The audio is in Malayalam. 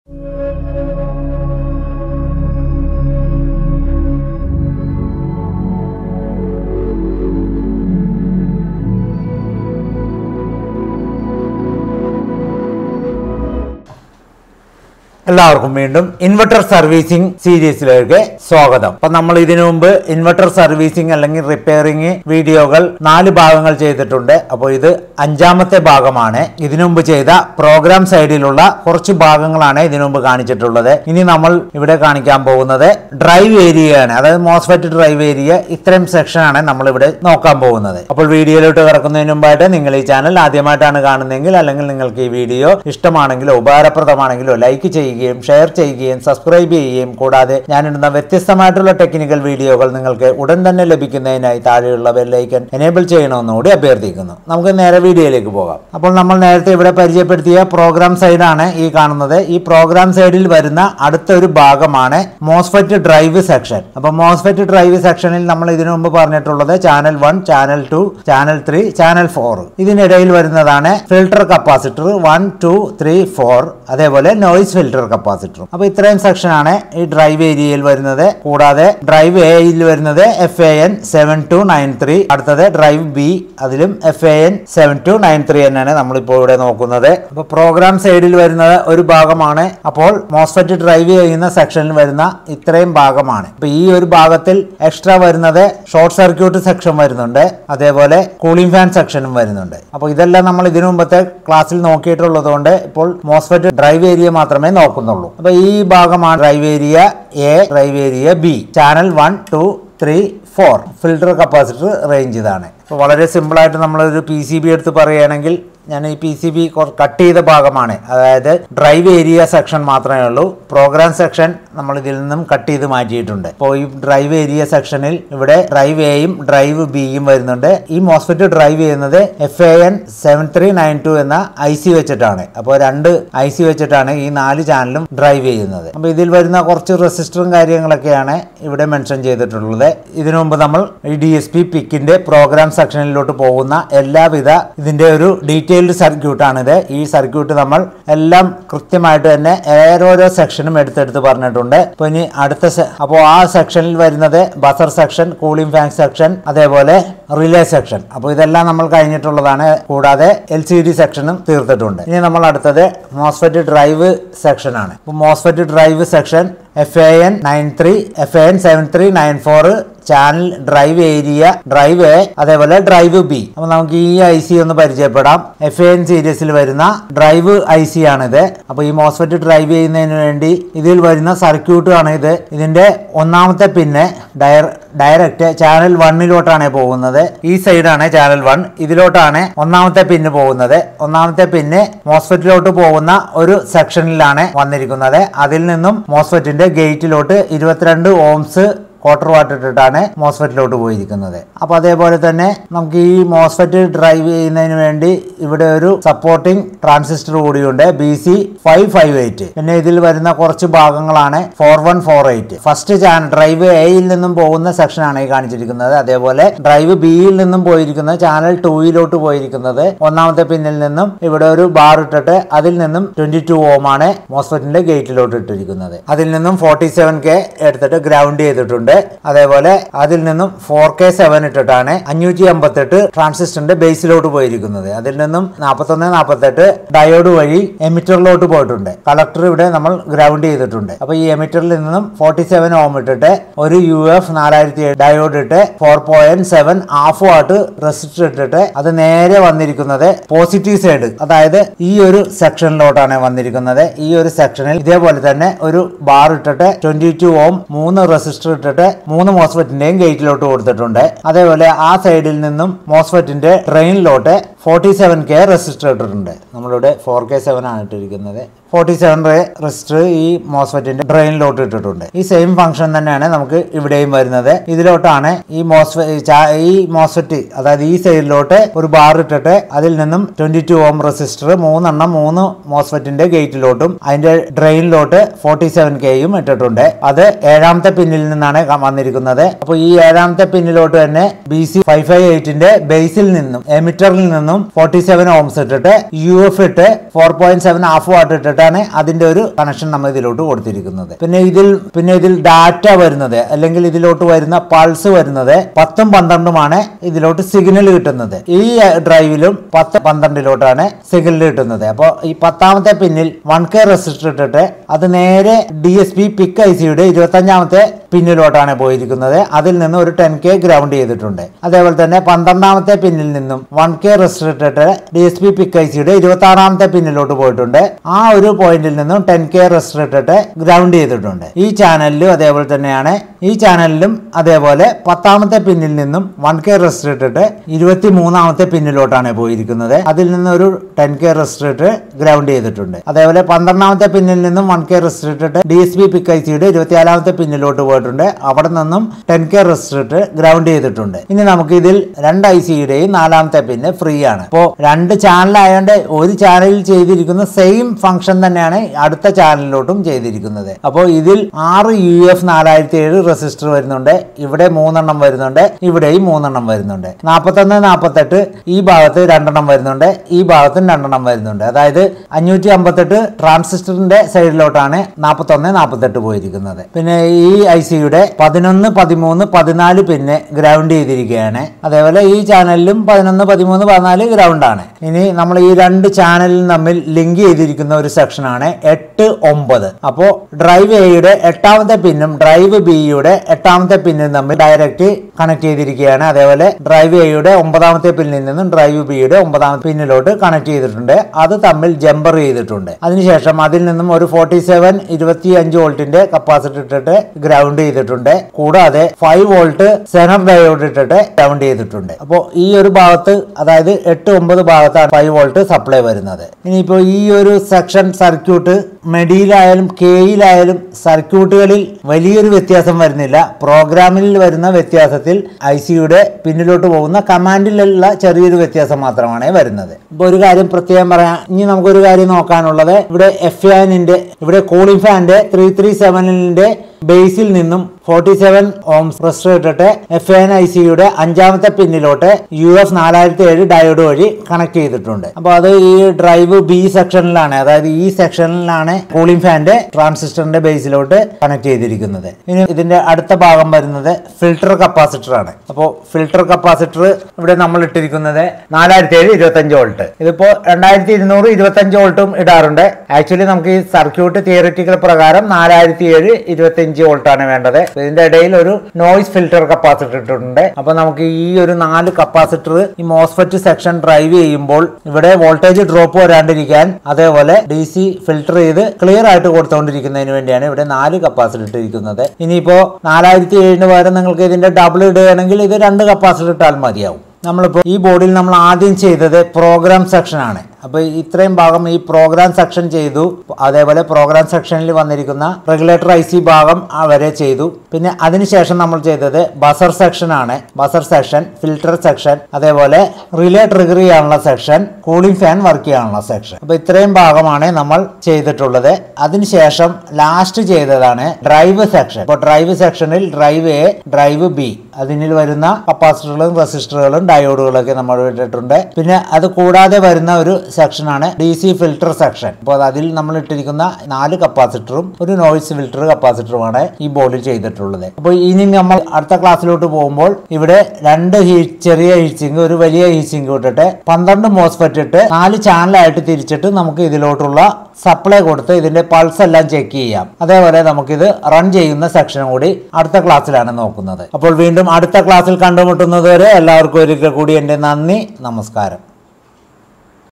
എല്ലാവർക്കും വീണ്ടും ഇൻവെർട്ടർ സർവീസിംഗ് സീരീസിലേക്ക് സ്വാഗതം അപ്പൊ നമ്മൾ ഇതിനു മുമ്പ് ഇൻവെർട്ടർ സർവീസിംഗ് അല്ലെങ്കിൽ റിപ്പയറിംഗ് വീഡിയോകൾ നാല് ഭാഗങ്ങൾ ചെയ്തിട്ടുണ്ട് അപ്പോൾ ഇത് അഞ്ചാമത്തെ ഭാഗമാണ് ഇതിനു മുമ്പ് ചെയ്ത പ്രോഗ്രാം സൈഡിലുള്ള കുറച്ച് ഭാഗങ്ങളാണ് ഇതിനു മുമ്പ് കാണിച്ചിട്ടുള്ളത് ഇനി നമ്മൾ ഇവിടെ കാണിക്കാൻ പോകുന്നത് ഡ്രൈവ് ഏരിയയാണ് അതായത് മോസ്ഫെറ്റ് ഡ്രൈവ് ഏരിയ ഇത്രയും സെക്ഷനാണ് നമ്മൾ ഇവിടെ നോക്കാൻ പോകുന്നത് അപ്പോൾ വീഡിയോയിലോട്ട് കിടക്കുന്നതിന് മുമ്പായിട്ട് നിങ്ങൾ ഈ ചാനൽ ആദ്യമായിട്ടാണ് കാണുന്നതെങ്കിൽ അല്ലെങ്കിൽ നിങ്ങൾക്ക് ഈ വീഡിയോ ഇഷ്ടമാണെങ്കിലോ ഉപകാരപ്രദമാണെങ്കിലോ ലൈക്ക് ചെയ്യുകയും ഷെയർ ചെയ്യുകയും സബ്സ്ക്രൈബ് ചെയ്യുകയും കൂടാതെ ഞാനിടുന്ന വ്യത്യസ്തമായിട്ടുള്ള ടെക്നിക്കൽ വീഡിയോകൾ നിങ്ങൾക്ക് ഉടൻ തന്നെ ലഭിക്കുന്നതിനായി താഴെയുള്ള ബെല്ലൈക്കൻ എനേബിൾ ചെയ്യണമെന്നുകൂടി അഭ്യർത്ഥിക്കുന്നു നമുക്ക് നേരെ വീഡിയോയിലേക്ക് പോകാം അപ്പോൾ നമ്മൾ നേരത്തെ ഇവിടെ പരിചയപ്പെടുത്തിയ പ്രോഗ്രാം സൈഡാണ് ഈ കാണുന്നത് ഈ പ്രോഗ്രാം സൈഡിൽ വരുന്ന അടുത്ത ഒരു ഭാഗമാണ് മോസ്ഫെറ്റ് ഡ്രൈവ് സെക്ഷൻ അപ്പോൾ മോസ്ഫെറ്റ് ഡ്രൈവ് സെക്ഷനിൽ നമ്മൾ ഇതിനു മുമ്പ് പറഞ്ഞിട്ടുള്ളത് channel one channel two channel three channel four ഇതിനിടയിൽ വരുന്നതാണ് filter capacitor one two three four അതേപോലെ നോയിസ് ഫിൽട്ടർ കപ്പാസിറ്ററും അപ്പോൾ ഇത്രയും സെക്ഷനാണ് ഈ ഡ്രൈവ് ഏരിയയിൽ വരുന്നത് കൂടാതെ ഡ്രൈവ് എയിൽ വരുന്നത് F A N seven two nine three അടുത്തത് ഡ്രൈവ് ബി അതിലും F A N seven two nine three തന്നെയാണ് നമ്മളിപ്പോൾ ഇവിടെ നോക്കുന്നത് അപ്പോൾ പ്രോഗ്രാം സൈഡിൽ വരുന്നത് ഒരു ഭാഗമാണ് അപ്പോൾ മോസ്ഫെറ്റ് ഡ്രൈവ് ചെയ്യുന്ന സെക്ഷനിൽ വരുന്ന ഇത്രയും ഭാഗമാണ് അപ്പോൾ ഈ ഒരു ഭാഗത്തിൽ എക്സ്ട്രാ വരുന്നത് ഷോർട്ട് സർക്യൂട്ട് സെക്ഷൻ വരുന്നുണ്ട് അതേപോലെ കൂളിംഗ് ഫാൻ സെക്ഷനും വരുന്നുണ്ട് അപ്പോൾ ഇതെല്ലാം നമ്മൾ ഇതിനു മുമ്പത്തെ ക്ലാസ്സിൽ നോക്കിയിട്ടുള്ളത് കൊണ്ട് ഇപ്പോൾ മോസ്ഫെറ്റ് ഡ്രൈവ് ഏരിയ മാത്രമേ നോക്കുന്നുള്ളൂ അപ്പോൾ ഈ ഭാഗമാണ് drive area A drive area B channel one two three four filter capacitor range ഇതാണ് അപ്പോൾ വളരെ സിമ്പിളായിട്ട് നമ്മളൊരു പി സി ബി എടുത്ത് പറയുകയാണെങ്കിൽ ഞാൻ ഈ പി സി ബി കട്ട് ചെയ്ത ഭാഗമാണ് അതായത് ഡ്രൈവ് ഏരിയ സെക്ഷൻ മാത്രമേ ഉള്ളൂ പ്രോഗ്രാം സെക്ഷൻ നമ്മൾ ഇതിൽ നിന്നും കട്ട് ചെയ്ത് മാറ്റിയിട്ടുണ്ട് അപ്പോൾ ഈ ഡ്രൈവ് ഏരിയ സെക്ഷനിൽ ഇവിടെ ഡ്രൈവ് എയും ഡ്രൈവ് ബിയും വരുന്നുണ്ട് ഈ മോസ്ഫെറ്റ് ഡ്രൈവ് ചെയ്യുന്നത് F A N seven three nine two എന്ന ഐ സി വെച്ചിട്ടാണ് അപ്പോൾ രണ്ട് ഐ സി വെച്ചിട്ടാണ് ഈ നാല് ചാനലും ഡ്രൈവ് ചെയ്യുന്നത് അപ്പോൾ ഇതിൽ വരുന്ന കുറച്ച് റെസിസ്റ്ററും കാര്യങ്ങളൊക്കെയാണ് ഇവിടെ മെൻഷൻ ചെയ്തിട്ടുള്ളത് ഇതിനു മുമ്പ് നമ്മൾ ഈ ഡി എസ് പി പിക്കിന്റെ പ്രോഗ്രാം സെക്ഷനിലോട്ട് പോകുന്ന എല്ലാവിധ ഇതിന്റെ ഒരു ഡീറ്റെയിൽഡ് സർക്യൂട്ടാണിത് ഈ സർക്യൂട്ട് നമ്മൾ എല്ലാം കൃത്യമായിട്ട് തന്നെ ഓരോരോ സെക്ഷനും എടുത്തെടുത്ത് പറഞ്ഞിട്ടുണ്ട് അപ്പോൾ ഇനി അടുത്ത അപ്പോൾ ആ സെക്ഷനിൽ വരുന്നത് buzzer section cooling fan section അതേപോലെ റിലേ സെക്ഷൻ അപ്പോൾ ഇതെല്ലാം നമ്മൾ കഴിഞ്ഞിട്ടുള്ളതാണ് കൂടാതെ എൽ സി ഡി സെക്ഷനും തീർത്തിട്ടുണ്ട് ഇനി നമ്മൾ അടുത്തത് മോസ്ഫെറ്റ് ഡ്രൈവ് സെക്ഷനാണ് അപ്പോൾ MOSFET drive section F A N nine three F A N seven three nine four channel drive area drive A അതേപോലെ ഡ്രൈവ് ബി അപ്പൊ നമുക്ക് ഈ ഐ സി ഒന്ന് പരിചയപ്പെടാം എഫ് എൻ സീരീസിൽ വരുന്ന ഡ്രൈവ് ഐ സി ആണിത് അപ്പൊ ഈ മോസ്ഫെറ്റ് ഡ്രൈവ് ചെയ്യുന്നതിന് വേണ്ടി ഇതിൽ വരുന്ന സർക്യൂട്ട് ആണ് ഇത് ഇതിന്റെ ഒന്നാമത്തെ പിന്നെ ഡയർ ഡയറക്റ്റ് ചാനൽ വണ്ണിലോട്ടാണ് പോകുന്നത് ഈ സൈഡാണ് ചാനൽ വൺ ഇതിലോട്ടാണ് ഒന്നാമത്തെ പിന്ന് പോകുന്നത് ഒന്നാമത്തെ പിന്ന് മോസ്ഫെറ്റിലോട്ട് പോകുന്ന ഒരു സെക്ഷനിലാണ് വന്നിരിക്കുന്നത് അതിൽ നിന്നും മോസ്ഫെറ്റിന്റെ ഗേറ്റിലോട്ട് ഇരുപത്തിരണ്ട് ഓംസ് ക്വാർട്ടർ വാട്ട് ഇട്ടിട്ടാണ് മോസ്ഫെറ്റിലോട്ട് പോയിരിക്കുന്നത് അപ്പോൾ അതേപോലെ തന്നെ നമുക്ക് ഈ മോസ്ഫെറ്റ് ഡ്രൈവ് ചെയ്യുന്നതിന് വേണ്ടി ഇവിടെ ഒരു സപ്പോർട്ടിംഗ് ട്രാൻസിസ്റ്റർ കൂടിയുണ്ട് B C five five eight പിന്നെ ഇതിൽ വരുന്ന കുറച്ച് ഭാഗങ്ങളാണ് four one four eight first channel drive എയിൽ നിന്നും പോകുന്ന സെക്ഷനാണ് ഈ കാണിച്ചിരിക്കുന്നത് അതേപോലെ ഡ്രൈവ് ബിയിൽ നിന്നും പോയിരിക്കുന്നത് ചാനൽ ടൂയിലോട്ട് പോയിരിക്കുന്നത് ഒന്നാമത്തെ പിന്നിൽ നിന്നും ഇവിടെ ഒരു ബാർ ഇട്ടിട്ട് അതിൽ നിന്നും ട്വന്റി ടു ഓം ആണ് മോസ്ഫെറ്റിന്റെ ഗേറ്റിലോട്ട് ഇട്ടിരിക്കുന്നത് അതിൽ നിന്നും ഫോർട്ടി സെവൻ കെ എടുത്തിട്ട് ഗ്രൗണ്ട് ചെയ്തിട്ടുണ്ട് അതേപോലെ അതിൽ നിന്നും ഫോർ കെ സെവൻ ഇട്ടിട്ടാണ് അഞ്ഞൂറ്റി അമ്പത്തെട്ട് ട്രാൻസിസ്റ്ററിന്റെ ബേസിലോട്ട് പോയിരിക്കുന്നത് അതിൽ നിന്നും നാൽപ്പത്തൊന്ന് നാൽപ്പത്തെട്ട് ഡയോഡ് വഴി എമിറ്ററിലോട്ട് പോയിട്ടുണ്ട് കളക്ടർ ഇവിടെ നമ്മൾ ഗ്രൗണ്ട് ചെയ്തിട്ടുണ്ട് അപ്പൊ ഈ എമിറ്ററിൽ നിന്നും ഫോർട്ടി സെവൻ ഓം ഇട്ടിട്ട് ഒരു യു എഫ് നാലായിരത്തി ഡയോഡ് ഇട്ട് four point seven half watt resistor ഇട്ടിട്ട് അത് നേരെ വന്നിരിക്കുന്നത് പോസിറ്റീവ് സൈഡ് അതായത് ഈ ഒരു സെക്ഷനിലോട്ടാണ് വന്നിരിക്കുന്നത് ഈ ഒരു സെക്ഷനിൽ ഇതേപോലെ തന്നെ ഒരു ബാർ ഇട്ടിട്ട് ട്വന്റി ടു ഓം മൂന്ന് റെസിസ്റ്റർ ഇട്ടിട്ട് മൂന്ന് മോസ്ഫെറ്റിന്റെയും ഗേറ്റിലോട്ട് കൊടുത്തിട്ടുണ്ട് അതേപോലെ ആ സൈഡിൽ നിന്നും മോസ്ഫെറ്റിന്റെ ട്രെയിനിലോട്ട് ഫോർട്ടി സെവൻ കെ റെസിസ്റ്റർ ഇട്ടിട്ടുണ്ട് നമ്മളിവിടെ ഫോർ കെ സെവൻ ആണ് ഇട്ടിരിക്കുന്നത് ഫോർട്ടി സെവൻ റെസിസ്റ്റർ ഈ മോസ്ഫെറ്റിന്റെ ഡ്രെയിനിലോട്ട് ഇട്ടിട്ടുണ്ട് ഈ സെയിം ഫംഗ്ഷൻ തന്നെയാണ് നമുക്ക് ഇവിടെയും വരുന്നത് ഇതിലോട്ടാണ് ഈ മോസ്ഫെ ഈ മോസ്ഫെറ്റ് അതായത് ഈ സൈഡിലോട്ട് ഒരു ബാർ ഇട്ടിട്ട് അതിൽ നിന്നും ട്വന്റി ടു ഓം റെസിസ്റ്റർ മൂന്നെണ്ണം മൂന്ന് മോസ്ഫെറ്റിന്റെ ഗേറ്റിലോട്ടും അതിന്റെ ഡ്രെയിനിലോട്ട് ഫോർട്ടി സെവൻ കെയും ഇട്ടിട്ടുണ്ട് അത് ഏഴാമത്തെ പിന്നിൽ നിന്നാണ് ക- വന്നിരിക്കുന്നത് അപ്പോൾ ഈ ഏഴാമത്തെ പിന്നിലോട്ട് തന്നെ ബി സി ഫൈവ് ഫൈവ് എയ്റ്റിന്റെ ബേസിൽ നിന്നും എമിറ്ററിൽ നിന്നും ഫോർട്ടി സെവൻ ഓംസ് ഇട്ടിട്ട് യു എഫ് ഇട്ട് four point seven half watt ഇട്ടിട്ട് ചെയ്തിട്ടാണ് അതിന്റെ ഒരു കണക്ഷൻ നമ്മൾ ഇതിലോട്ട് കൊടുത്തിരിക്കുന്നത് പിന്നെ ഇതിൽ പിന്നെ ഇതിൽ ഡാറ്റ വരുന്നത് അല്ലെങ്കിൽ ഇതിലോട്ട് വരുന്ന പൾസ് വരുന്നത് പത്തും പന്ത്രണ്ടുമാണ് ഇതിലോട്ട് സിഗ്നൽ കിട്ടുന്നത് ഈ ഡ്രൈവിലും പത്ത് പന്ത്രണ്ടിലോട്ടാണ് സിഗ്നൽ കിട്ടുന്നത് അപ്പോൾ ഈ പത്താമത്തെ പിന്നിൽ വൺ കെ റെസിസ്റ്റർ ഇട്ടിട്ട് അത് നേരെ D S P PIC I സിയുടെ ഇരുപത്തഞ്ചാമത്തെ പിന്നിലോട്ടാണ് പോയിരിക്കുന്നത് അതിൽ നിന്ന് ഒരു ടെൻ കെ ഗ്രൗണ്ട് ചെയ്തിട്ടുണ്ട് അതേപോലെ തന്നെ പന്ത്രണ്ടാമത്തെ പിന്നിൽ നിന്നും വൺ കെ റെസിസ്റ്റർ ഇട്ടിട്ട് D S P PIC I സിയുടെ ഇരുപത്തി ആറാമത്തെ പിന്നിലോട്ട് പോയിട്ടുണ്ട് ആ ഒരു പോയിന്റിൽ നിന്നും ടെൻ കെ റെസിസ്റ്റർ ഇട്ടിട്ട് ഗ്രൗണ്ട് ചെയ്തിട്ടുണ്ട് ഈ ചാനലിലും അതേപോലെ തന്നെയാണ് ഈ ചാനലിലും അതേപോലെ പത്താമത്തെ പിന്നിൽ നിന്നും വൺ കെ റെസിസ്റ്റർ ഇട്ടിട്ട് ഇരുപത്തി മൂന്നാമത്തെ പിന്നിലോട്ടാണ് പോയിരിക്കുന്നത് അതിൽ നിന്ന് ഒരു ടെൻ കെ റെസിസ്റ്റർ ഇട്ട് ഗ്രൗണ്ട് ചെയ്തിട്ടുണ്ട് അതേപോലെ പന്ത്രണ്ടാമത്തെ പിന്നിൽ നിന്നും വൺ കെ റെസിസ്റ്റർ ഇട്ടിട്ട് D S B PIC I സിയുടെ ഇരുപത്തിനാലാമത്തെ പിന്നിലോട്ട് പോയിട്ടുണ്ട് അവിടെ നിന്നും ടെൻ കെ റെസിസ്റ്റർ ഇട്ട് ഗ്രൗണ്ട് ചെയ്തിട്ടുണ്ട് ഇനി നമുക്ക് ഇതിൽ രണ്ട് ഐ സിയുടെയും നാലാമത്തെ പിന്ന് ഫ്രീ ആണ് അപ്പോൾ രണ്ട് ചാനൽ ആയതുകൊണ്ട് ഒരു ചാനലിൽ ചെയ്തിരിക്കുന്ന സെയിം ഫംഗ്ഷൻ തന്നെയാണ് അടുത്ത ചാനലിലോട്ടും ചെയ്തിരിക്കുന്നത് അപ്പോൾ ഇതിൽ ആറ് യു എഫ് നാലായിരത്തി ഏഴ് റെസിസ്റ്റർ വരുന്നുണ്ട് ഇവിടെ മൂന്നെണ്ണം വരുന്നുണ്ട് ഇവിടെയും മൂന്നെണ്ണം വരുന്നുണ്ട് നാൽപ്പത്തൊന്ന് നാൽപ്പത്തെട്ട് ഈ ഭാഗത്ത് രണ്ടെണ്ണം വരുന്നുണ്ട് ഈ ഭാഗത്തും രണ്ടെണ്ണം വരുന്നുണ്ട് അതായത് അഞ്ഞൂറ്റി അമ്പത്തെട്ട് ട്രാൻസിസ്റ്ററിന്റെ സൈഡിലോട്ടാണ് നാൽപ്പത്തൊന്ന് നാൽപ്പത്തെട്ട് പോയിരിക്കുന്നത് പിന്നെ ഈ ഐ സിയുടെ പതിനൊന്ന് പതിമൂന്ന് പതിനാല് പിന്നെ ഗ്രൗണ്ട് ചെയ്തിരിക്കുകയാണ് അതേപോലെ ഈ ചാനലിലും പതിനൊന്ന് പതിമൂന്ന് പതിനാല് ഗ്രൗണ്ട് ആണ് ഇനി നമ്മൾ ഈ രണ്ട് ചാനലും തമ്മിൽ ലിങ്ക് ചെയ്തിരിക്കുന്ന ഒരു സെക്ഷനാണ് എട്ട് ഒമ്പത് അപ്പോൾ ഡ്രൈവ് എയുടെ എട്ടാമത്തെ പിന്നും ഡ്രൈവ് ബിയുടെ എട്ടാമത്തെ പിന്നും തമ്മിൽ ഡയറക്റ്റ് കണക്ട് ചെയ്തിരിക്കുകയാണ് അതേപോലെ ഡ്രൈവ് എയുടെ ഒമ്പതാമത്തെ പിന്നിൽ നിന്നും ഡ്രൈവ് ബിയുടെ ഒമ്പതാമത്തെ പിന്നിലോട്ട് കണക്ട് ചെയ്തിട്ടുണ്ട് അത് തമ്മിൽ ജമ്പർ ചെയ്തിട്ടുണ്ട് അതിനുശേഷം അതിൽ നിന്നും ഒരു ഫോർട്ടി സെവൻ ഇരുപത്തി അഞ്ച് വോൾട്ടിന്റെ കപ്പാസിറ്റി ഇട്ടിട്ട് ഗ്രൗണ്ട് ചെയ്തിട്ടുണ്ട് കൂടാതെ ഫൈവ് വോൾട്ട് സെനർ ഡയോഡ് ഇട്ടിട്ട് ഗ്രൗണ്ട് ചെയ്തിട്ടുണ്ട് അപ്പോൾ ഈ ഒരു ഭാഗത്ത് അതായത് എട്ട് ഒമ്പത് ഭാഗത്താണ് ഫൈവ് വോൾട്ട് സപ്ലൈ വരുന്നത് ഇനിയിപ്പോൾ ഈ ഒരു സെക്ഷൻ സർക്യൂട്ട് മെഡിയിലായാലും കെയിലായാലും സർക്യൂട്ടുകളിൽ വലിയൊരു വ്യത്യാസം വരുന്നില്ല പ്രോഗ്രാമിൽ വരുന്ന വ്യത്യാസത്തിൽ ഐ സിയുടെ പിന്നിലോട്ട് പോകുന്ന കമാൻഡിലുള്ള ചെറിയൊരു വ്യത്യാസം മാത്രമാണ് വരുന്നത് ഇപ്പോൾ ഒരു കാര്യം പ്രത്യേകം പറയാം ഇനി നമുക്കൊരു കാര്യം നോക്കാനുള്ളത് ഇവിടെ എഫ് ഫാനിന്റെ ഇവിടെ കൂളിംഗ് ഫാനിന്റെ ത്രീ ത്രീ സെവനിന്റെ ബേസിൽ നിന്നും ഫോർട്ടി സെവൻ ഓംസ് റെസ്റ്റർ ഇട്ടിട്ട് എഫ് എൻ ഐ സിയുടെ അഞ്ചാമത്തെ പിന്നിലോട്ട് യു എഫ് നാലായിരത്തി ഏഴ് ഡയോഡ് വഴി കണക്ട് ചെയ്തിട്ടുണ്ട് അപ്പോൾ അത് ഈ ഡ്രൈവ് ബി സെക്ഷനിലാണ് അതായത് ഈ സെക്ഷനിലാണ് കൂളിംഗ് ഫാന്റെ ട്രാൻസിസ്റ്ററിന്റെ ബേസിലോട്ട് കണക്ട് ചെയ്തിരിക്കുന്നത് ഇനി ഇതിന്റെ അടുത്ത ഭാഗം വരുന്നത് ഫിൽട്ടർ കപ്പാസിറ്റർ ആണ് അപ്പോൾ ഫിൽട്ടർ കപ്പാസിറ്റർ ഇവിടെ നമ്മൾ ഇട്ടിരിക്കുന്നത് നാലായിരത്തി ഏഴ് ഇരുപത്തഞ്ച് വോൾട്ട് ഇതിപ്പോ രണ്ടായിരത്തി ഇരുന്നൂറ് ഇരുപത്തഞ്ച് വോൾട്ടും ഇടാറുണ്ട് ആക്ച്വലി നമുക്ക് ഈ സർക്യൂട്ട് തിയറിറ്റിക്കൽ പ്രകാരം നാലായിരത്തി ഏഴ് ഇരുപത്തഞ്ച് വോൾട്ട് ആണ് വേണ്ടത് ഇതിന്റെ ഇടയിൽ ഒരു നോയിസ് ഫിൽട്ടർ കപ്പാസിറ്റർ ഇട്ടിട്ടുണ്ട് അപ്പൊ നമുക്ക് ഈ ഒരു നാല് കപ്പാസിറ്റർ ഈ മോസ്ഫെറ്റ് സെക്ഷൻ ഡ്രൈവ് ചെയ്യുമ്പോൾ ഇവിടെ വോൾട്ടേജ് ഡ്രോപ്പ് വരാണ്ടിരിക്കാൻ അതേപോലെ ഡി സി ഫിൽട്ടർ ചെയ്ത് ക്ലിയർ ആയിട്ട് കൊടുത്തുകൊണ്ടിരിക്കുന്നതിന് വേണ്ടിയാണ് ഇവിടെ നാല് കപ്പാസിറ്റർ ഇട്ടിരിക്കുന്നത് ഇനിയിപ്പോ നാലായിരത്തി ഏഴിന് പകരം നിങ്ങൾക്ക് ഇതിന്റെ ഡബിൾ ഇടുകയാണെങ്കിൽ ഇത് രണ്ട് കപ്പാസിറ്റർ ഇട്ടാൽ മതിയാവും നമ്മളിപ്പോൾ ഈ ബോർഡിൽ നമ്മൾ ആദ്യം ചെയ്തത് പ്രോഗ്രാം സെക്ഷൻ ആണ് അപ്പോൾ ഇത്രയും ഭാഗം ഈ പ്രോഗ്രാം സെക്ഷൻ ചെയ്തു അതേപോലെ പ്രോഗ്രാം സെക്ഷനിൽ വന്നിരിക്കുന്ന റെഗുലേറ്റർ ഐ സി ഭാഗം ആ വരെ ചെയ്തു പിന്നെ അതിനുശേഷം നമ്മൾ ചെയ്തത് ബസർ സെക്ഷൻ ആണ് ബസർ സെക്ഷൻ ഫിൽട്ടർ സെക്ഷൻ അതേപോലെ റിലേ ട്രിഗർ ചെയ്യാനുള്ള സെക്ഷൻ കൂളിംഗ് ഫാൻ വർക്ക് ചെയ്യാനുള്ള സെക്ഷൻ അപ്പോൾ ഇത്രയും ഭാഗമാണ് നമ്മൾ ചെയ്തിട്ടുള്ളത് അതിനുശേഷം ലാസ്റ്റ് ചെയ്തതാണ് ഡ്രൈവ് സെക്ഷൻ ഇപ്പോൾ ഡ്രൈവ് സെക്ഷനിൽ ഡ്രൈവ് എ ഡ്രൈവ് ബി അതിനിൽ വരുന്ന കപ്പാസിറ്ററുകളും റെസിസ്റ്ററുകളും ഡയോഡുകളൊക്കെ നമ്മൾ ഇട്ടിട്ടുണ്ട് പിന്നെ അത് കൂടാതെ വരുന്ന ഒരു സെക്ഷനാണ് ഡി സി ഫിൽട്ടർ സെക്ഷൻ അപ്പോൾ അതിൽ നമ്മൾ ഇട്ടിരിക്കുന്ന നാല് കപ്പാസിറ്ററും ഒരു നോയിസ് ഫിൽട്ടർ കപ്പാസിറ്ററുമാണ് ഈ ബോർഡിൽ ചെയ്തിട്ടുള്ളത് അപ്പോൾ ഇനി നമ്മൾ അടുത്ത ക്ലാസ്സിലോട്ട് പോകുമ്പോൾ ഇവിടെ രണ്ട് ഹീ- ചെറിയ ഹീച്ചിങ് ഒരു വലിയ ഹീച്ചിങ് ഇട്ടിട്ട് പന്ത്രണ്ട് മോസ്ഫെറ്റ് ഇട്ട് നാല് ചാനലായിട്ട് തിരിച്ചിട്ട് നമുക്ക് ഇതിലോട്ടുള്ള സപ്ലൈ കൊടുത്ത് ഇതിന്റെ പൾസ് എല്ലാം ചെക്ക് ചെയ്യാം അതേപോലെ നമുക്കിത് റൺ ചെയ്യുന്ന സെക്ഷനും കൂടി അടുത്ത ക്ലാസ്സിലാണ് നോക്കുന്നത് അപ്പോൾ വീണ്ടും അടുത്ത ക്ലാസ്സിൽ കണ്ടുമുട്ടുന്നത് വരെ എല്ലാവർക്കും ഒരിക്കൽ കൂടി എൻ്റെ നന്ദി നമസ്കാരം